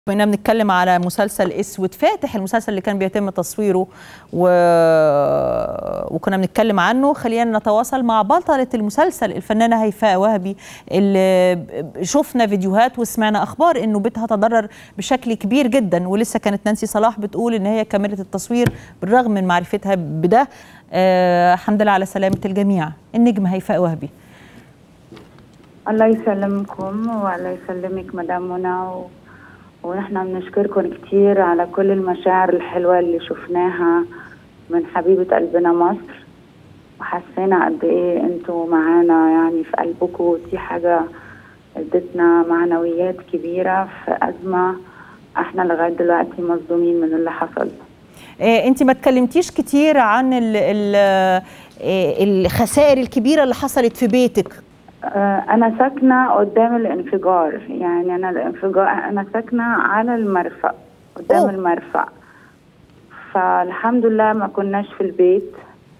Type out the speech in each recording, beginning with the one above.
كنا بنتكلم على مسلسل اسود فاتح المسلسل اللي كان بيتم تصويره و... وكنا بنتكلم عنه خلينا نتواصل مع بطلة المسلسل الفنانة هيفاء وهبي اللي شفنا فيديوهات وسمعنا اخبار انه بيتها تضرر بشكل كبير جدا ولسه كانت نانسي صلاح بتقول ان هي كاميرا التصوير بالرغم من معرفتها بده آه الحمد لله على سلامة الجميع النجمة هيفاء وهبي الله يسلمكم والله يسلمك مدام منى و... ونحن بنشكركم كثير على كل المشاعر الحلوة اللي شفناها من حبيبة قلبنا مصر وحسينا قد ايه انتوا معانا يعني في قلبكم دي حاجة ادتنا معنويات كبيرة في أزمة احنا لغاية دلوقتي مصدومين من اللي حصل إيه انت ما اتكلمتيش كتير عن ال ال الخسائر الكبيرة اللي حصلت في بيتك أنا ساكنة قدام الانفجار يعني أنا الانفجار أنا ساكنة على المرفأ قدام أوه. المرفأ فالحمد لله ما كناش في البيت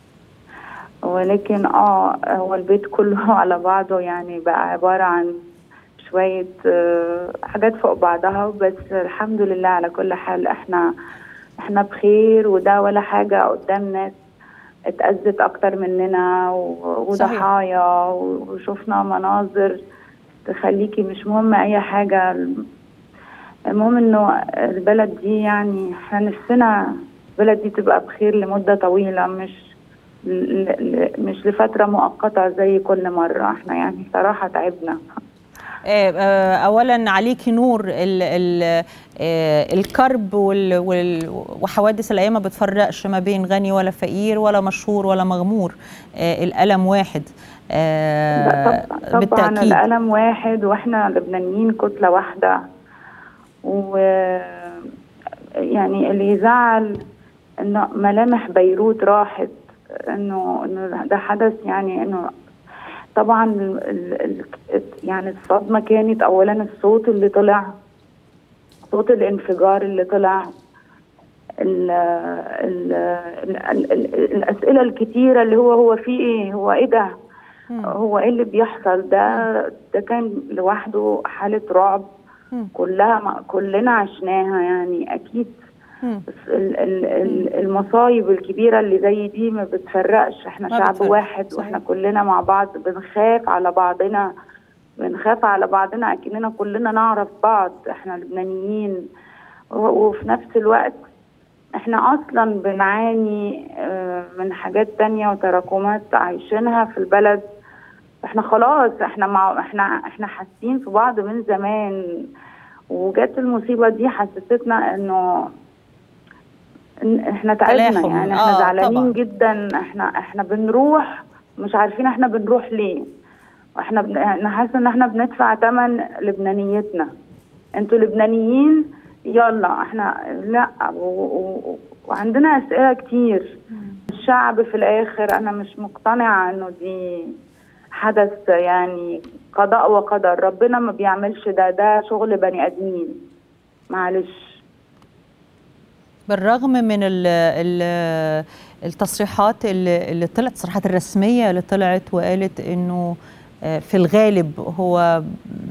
ولكن اه هو البيت كله على بعضه يعني بقى عبارة عن شوية آه، حاجات فوق بعضها بس الحمد لله على كل حال احنا احنا بخير وده ولا حاجة قدام ناس اتأذت أكتر مننا و- صحيح. وضحايا وشفنا مناظر تخليكي مش مهم أي حاجة المهم إنه البلد دي يعني احنا نفسنا البلد دي تبقى بخير لمدة طويلة مش ل- ل- مش لفترة مؤقتة زي كل مرة احنا يعني صراحة تعبنا آه، آه، اولا عليكي نور ال ال آه، الكرب وال وال وحوادث الايام ما بتفرقش ما بين غني ولا فقير ولا مشهور ولا مغمور آه، الالم واحد آه، لا طبعا طبعا بالتاكيد الألم واحد واحنا لبنانيين كتلة واحدة و يعني اللي يزعل انه ملامح بيروت راحت انه انه ده حدث يعني انه طبعا ال ال ال يعني الصدمة كانت اولا الصوت اللي طلع صوت الانفجار اللي طلع ال ال ال ال ال الاسئله الكتيره اللي هو هو في ايه هو ايه ده مم. هو ايه اللي بيحصل ده ده كان لوحده حاله رعب مم. كلها ما- كلنا عشناها يعني اكيد مم. بس ال- ال- ال- المصايب الكبيره اللي زي دي ما بتفرقش احنا ما شعب بتفرقش، واحد صحيح. واحنا كلنا مع بعض بنخاف على بعضنا بنخاف على بعضنا اكننا كلنا نعرف بعض احنا لبنانيين و- وفي نفس الوقت احنا اصلا بنعاني آه، من حاجات تانية وتراكمات عايشينها في البلد احنا خلاص احنا مع احنا احنا حاسين في بعض من زمان وجت المصيبة دي حسستنا انه إن احنا تعبنا تلاحم. يعني احنا آه، زعلانين طبعاً. جدا احنا احنا بنروح مش عارفين احنا بنروح ليه واحنا بن... انا حاسه ان احنا بندفع ثمن لبنانيتنا انتوا لبنانيين يلا احنا لا و... و... وعندنا اسئله كتير الشعب في الاخر انا مش مقتنعه انه دي حدث يعني قضاء وقدر ربنا ما بيعملش ده ده شغل بني ادمين معلش بالرغم من ال ال التصريحات اللي اللي طلعت التصريحات الرسميه اللي طلعت وقالت انه آه، في الغالب هو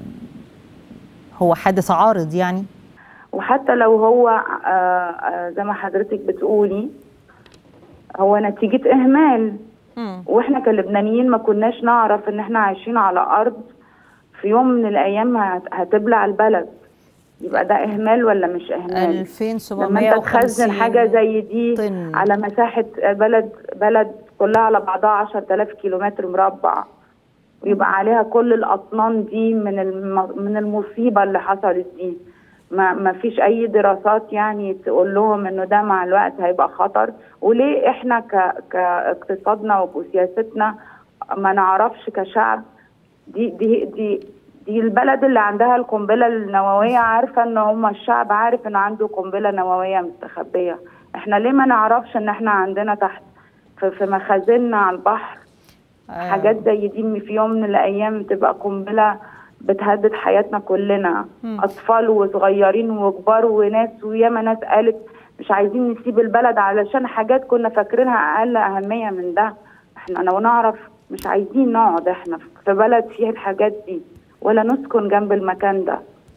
هو حادث عارض يعني وحتى لو هو آه، آه، زي ما حضرتك بتقولي هو نتيجة إهمال واحنا كلبنانيين ما كناش نعرف ان احنا عايشين على ارض في يوم من الايام هت- هتبلع البلد يبقى ده اهمال ولا مش اهمال 2750 لما انت تخزن حاجه زي دي طن. على مساحه بلد بلد كلها على بعضها 10000 كيلومتر مربع ويبقى عليها كل الاطنان دي من الم... من المصيبه اللي حصلت دي ما ما فيش اي دراسات يعني تقول لهم انه ده مع الوقت هيبقى خطر وليه احنا ك... كاقتصادنا وسياستنا ما نعرفش كشعب دي دي دي دي البلد اللي عندها القنبله النوويه عارفه ان هم الشعب عارف ان عنده قنبله نوويه مستخبيه احنا ليه ما نعرفش ان احنا عندنا تحت في, في مخازننا على البحر آه. حاجات زي دي إن في يوم من الايام تبقى قنبله بتهدد حياتنا كلنا مم. اطفال وصغيرين وكبار وناس وياما ناس قالت مش عايزين نسيب البلد علشان حاجات كنا فاكرينها اقل اهميه من ده احنا لو نعرف مش عايزين نقعد احنا في بلد فيها الحاجات دي ولا نسكن جنب المكان ده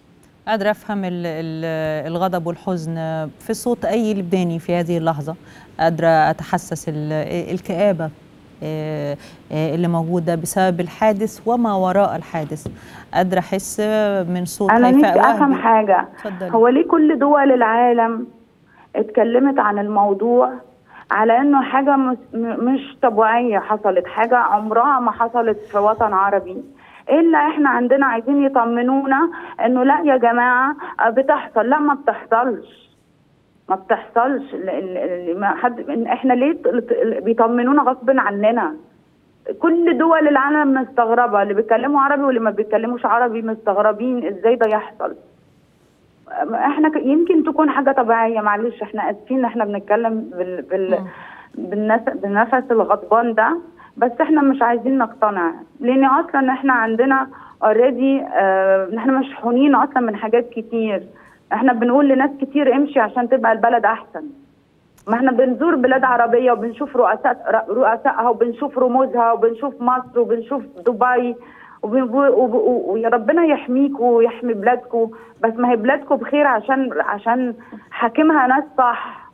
قادرة أفهم ال- ال- الغضب والحزن في صوت أي لبناني في هذه اللحظة قادرة أتحسس ال- الكآبة آه، آه، اللي موجودة بسبب الحادث وما وراء الحادث قادرة أحس من صوت انا هيفاء نفسي افهم وهبي حاجه اتفضلي. هو ليه كل دول العالم اتكلمت عن الموضوع على انه حاجه مس- م- مش طبيعيه حصلت حاجه عمرها ما حصلت في وطن عربي الا احنا عندنا عايزين يطمنونا انه لا يا جماعه بتحصل لا ما بتحصلش ما بتحصلش ال- ال- ال- ما حد إن احنا ليه ت- ت- بيطمنونا غصب عننا كل دول العالم مستغربه اللي بيتكلموا عربي واللي ما بيتكلموش عربي مستغربين ازاي ده يحصل احنا ك- يمكن تكون حاجه طبيعيه معلش احنا اسفين ان احنا بنتكلم بال بال مم. بالنفس بالنفس الغضبان ده بس احنا مش عايزين نقتنع لان اصلا احنا عندنا اوريدي اه احنا مشحونين اصلا من حاجات كتير احنا بنقول لناس كتير امشي عشان تبقى البلد احسن ما احنا بنزور بلاد عربية وبنشوف رؤساء رؤسائها وبنشوف رموزها وبنشوف مصر وبنشوف دبي وبن- وب- و- ويا ربنا يحميكم ويحمي بلادكم بس ما هي بلادكم بخير عشان عشان حاكمها ناس صح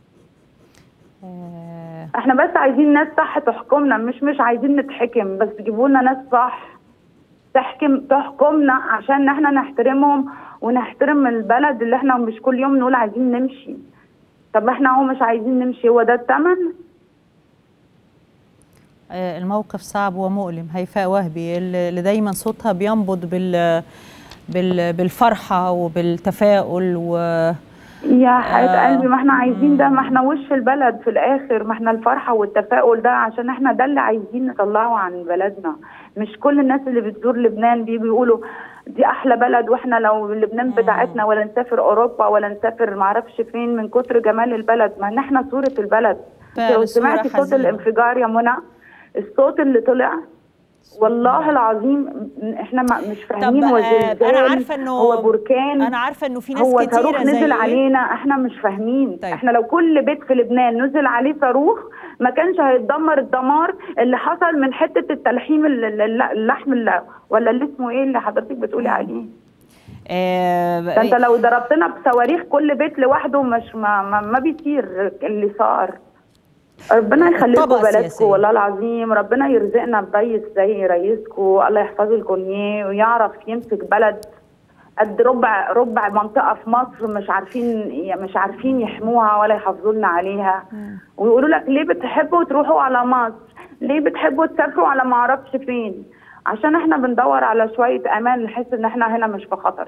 آه، احنا بس عايزين ناس صح تحكمنا مش مش عايزين نتحكم بس تجيبوا لنا ناس صح تحكم تحكمنا عشان احنا نحترمهم ونحترم البلد اللي احنا مش كل يوم نقول عايزين نمشي طب احنا هو مش عايزين نمشي هو ده الثمن آه، الموقف صعب ومؤلم هيفاء وهبي اللي دايما صوتها بينبض بال بال بالفرحة وبالتفاؤل و يا حياة آه. قلبي ما احنا عايزين ده ما احنا وش البلد في الاخر ما احنا الفرحة والتفاؤل ده عشان احنا ده اللي عايزين نطلعه عن بلدنا مش كل الناس اللي بتزور لبنان بيجوا يقولوا دي احلى بلد واحنا لو لبنان بتاعتنا ولا نسافر اوروبا ولا نسافر معرفش فين من كتر جمال البلد ما ان احنا صورة البلد فعلا لو صورة سمعتي صوت حزينة. الانفجار يا منى الصوت اللي طلع والله العظيم احنا ما مش فاهمين هو آه، زلزال أنا عارفة إنه هو بركان أنا عارفة إنه في ناس هو كتيرة صاروخ زي نزل علينا احنا مش فاهمين طيب. طيب. احنا لو كل بيت في لبنان نزل عليه صاروخ ما كانش هيتدمر الدمار اللي حصل من حته التلحيم ال- ال- ال- اللحم اللي ولا اللي اسمه ايه اللي حضرتك بتقولي عليه آه، ده انت لو ضربتنا بصواريخ كل بيت لوحده مش ما, ما, ما بيصير اللي صار ربنا يخليكم طبقة بلدكم سياسية. والله العظيم ربنا يرزقنا برئيس زي رئيسكم الله يحفظ لكم اياه ويعرف يمسك بلد قد ربع ربع منطقه في مصر مش عارفين مش عارفين يحموها ولا يحافظوا لنا عليها ويقولوا لك ليه بتحبوا تروحوا على مصر ليه بتحبوا تسافروا على ما اعرفش فين عشان احنا بندور على شويه امان نحس ان احنا هنا مش في خطر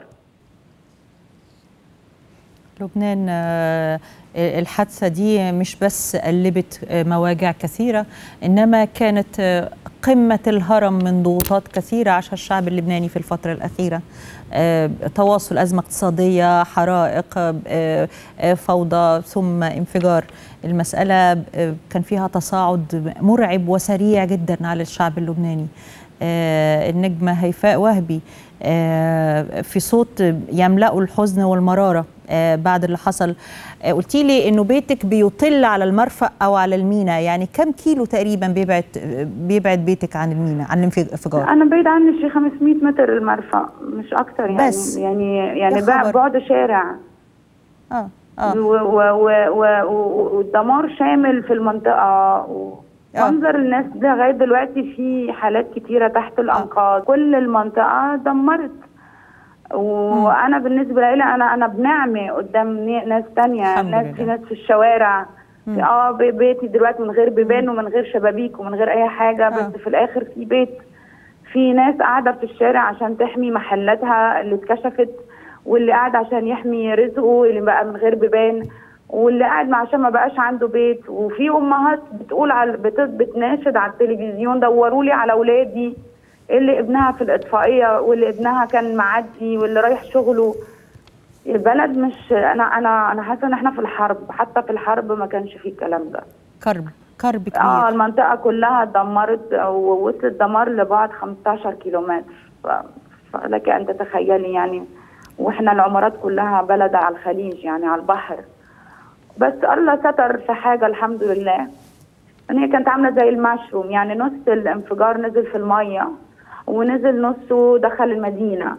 لبنان آه، الحادثة دي مش بس قلبت آه، مواجع كثيرة إنما كانت آه، قمة الهرم من ضغوطات كثيرة عاشها الشعب اللبناني في الفترة الأخيرة آه، تواصل أزمة اقتصادية حرائق آه، آه، فوضى ثم انفجار المسألة آه، كان فيها تصاعد مرعب وسريع جدا على الشعب اللبناني آه، النجمة هيفاء وهبي آه، في صوت يملأ الحزن والمرارة آه، بعد اللي حصل آه، قلتي لي انه بيتك بيطل على المرفأ او على المينا يعني كم كيلو تقريبا بيبعد بيبعد بيتك عن المينا عن الانفجار انا بعيد عني شي 500 متر المرفأ مش اكتر يعني بس. يعني يا يعني خبر. بعد بعد شارع اه اه و- و- و- و- و- والدمار شامل في المنطقة و- آه. منظر الناس ده لغاية دلوقتي في حالات كتيرة تحت الأنقاض كل المنطقة دمرت وأنا بالنسبة لي أنا أنا بنعمة قدام ني- ناس تانية الحمد ناس لله. في ناس في الشوارع في اه بي- بيتي دلوقتي من غير بيبان ومن غير شبابيك ومن غير أي حاجة آه. بس في الآخر في بيت في ناس قاعده في الشارع عشان تحمي محلاتها اللي اتكشفت واللي قاعد عشان يحمي رزقه اللي بقى من غير بيبان واللي قاعد ما عشان ما بقاش عنده بيت وفي امهات بتقول على بت- بتناشد على التلفزيون دوروا لي على اولادي اللي ابنها في الاطفائيه واللي ابنها كان معدي واللي رايح شغله البلد مش انا انا انا حاسه ان احنا في الحرب حتى في الحرب ما كانش فيه الكلام ده كرب كرب كبير اه المنطقة كلها اتدمرت ووصلت دمار لبعد 15 كيلومتر ف- فلك أن تتخيلي يعني واحنا العمارات كلها بلد على الخليج يعني على البحر بس الله ستر في حاجة الحمد لله ان هي كانت عاملة زي المشروم يعني نص الانفجار نزل في المية ونزل نصه دخل المدينة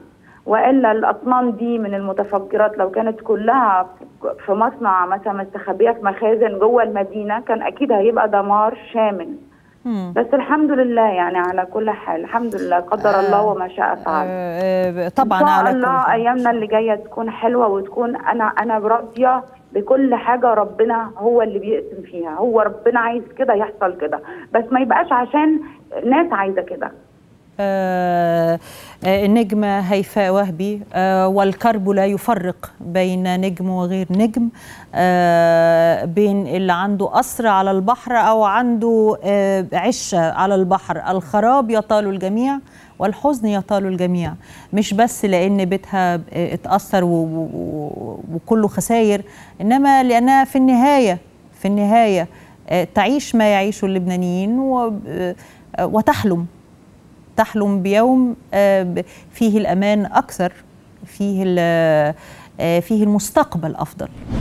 والا الاطنان دي من المتفجرات لو كانت كلها في مصنع مثلا مستخبيه في مخازن جوه المدينه كان اكيد هيبقى دمار شامل مم. بس الحمد لله يعني على كل حال الحمد لله قدر الله وما شاء فعل آه، طبعا ان شاء على كل الله حال. ايامنا اللي جايه تكون حلوه وتكون انا انا راضيه بكل حاجه ربنا هو اللي بيقسم فيها هو ربنا عايز كده يحصل كده بس ما يبقاش عشان ناس عايزه كده آه، آه، النجمة هيفاء وهبي آه، والكرب لا يفرق بين نجم وغير نجم آه، بين اللي عنده قصر على البحر أو عنده آه، عشة على البحر الخراب يطال الجميع والحزن يطال الجميع مش بس لأن بيتها آه، اتأثر و- و- و- وكله خساير إنما لأنها في النهاية في النهاية آه، تعيش ما يعيشه اللبنانيين و- آه، وتحلم تحلم بيوم آه، ب- فيه الأمان أكثر فيه ال- آه، فيه المستقبل أفضل